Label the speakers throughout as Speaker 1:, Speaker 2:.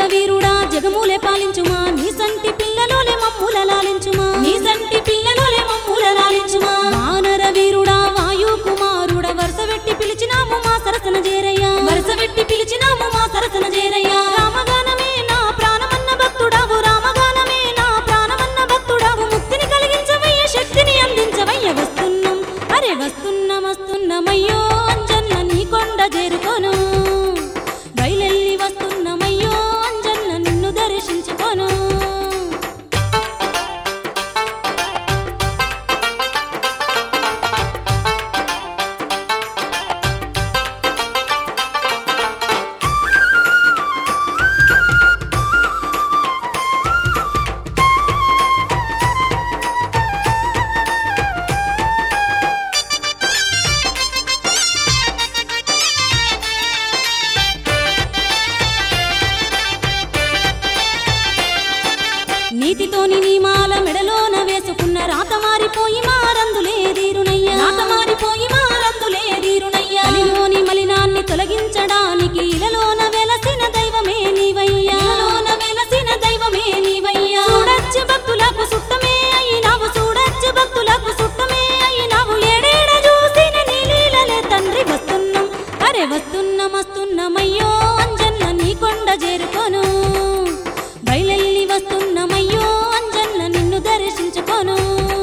Speaker 1: వీరుడా జగములే పాలించుమా నీ సంటి పిల్లలోలే మమ్ముల లాలించుమా నీ సంటి పిల్లలోలే మమ్ముల లాలించుమా వానర వీరుడా వాయు కుమారుడా వరుస వెట్టి పిలిచినాము మా సరసన చేరయ్యా వరుస వెట్టి పిలిచినాము మా సరసన చేరయ్యా రామగానమే నా ప్రాణమన్న భక్తుడావు రామగానమే నా ప్రాణమన్న భక్తుడావు ముక్తిని కలిగించవయ్య శక్తిని అందించవయ్య వస్తున్నాం అరే వస్తున్నాం వస్తున్నామయ్యో అంజన్న నీ కొండ చేరుకోను బయలెల్లి వస్తున్నామయ్యో అంజన్న నిన్ను దర్శించుకోను నీతితోని నీ మాల మెడలోన వేసుకున్న రాత మారిపోయి మారందులేదీరునయ్యా రాత మారిపోయి మారందులేదీరునయ్యా కలిలోని మలినాన్ని తొలగించడానికి ఇలలోన వెలసిన దైవమే నీవయ్యా ఇలలోన వెలసిన దైవమే నీవయ్యా చూడచ్చు భక్తులకు సుట్టమే అయినావు చూడచ్చు భక్తులకు సుట్టమే అయినావు ఏడేడ చూసిన నీ లీలలే తండ్రి వస్తున్నాం అరే వస్తున్నాం వస్తున్నామయ్యో అంజన్న నీ కొండ చేరుకోను బయలెల్లి వస్తున్నామయ్యో అంజన్న నిన్ను దర్శించుకోను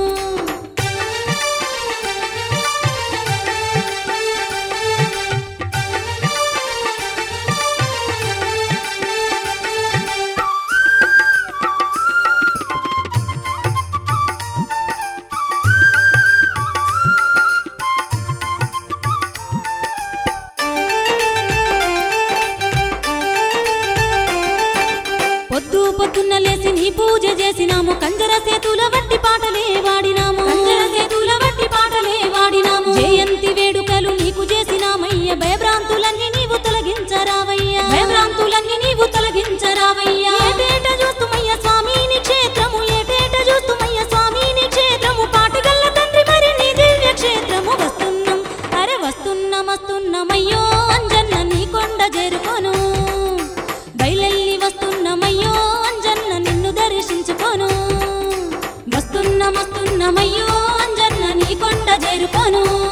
Speaker 1: పొద్దు పొద్దున్న లేసి నీ పూజ చేసినాము కంజర సేతుల వట్టి పాటలే వాడినాము కంజర సేతుల వట్టి పాటలే వాడినాము జయంతి వేడుకలు నీకు చేసినామయ్య భయభ్రాంతులన్నీ నీవు తొలగించరావయ్యా భయభ్రాంతులన్నీ నీవు తొలగించరావయ్యా ఏటేట చూస్తుమయ్య స్వామిని క్షేత్రము ఏటేట చూస్తుమయ్య స్వామిని క్షేత్రము పాటగల్ల తండ్రి మరి నీ దివ్య క్షేత్రము వస్తున్నాం అరే వస్తున్నాం వస్తున్నామయ్యో అంజన్న నీ కొండ చేరుకోను బయలెల్లి వస్తున్నామయ్యో అంజన్న నిన్ను దర్శించుకోను వస్తున్నాం వస్తున్నామయ్యో అంజన్న నీ కొండ చేరుకోను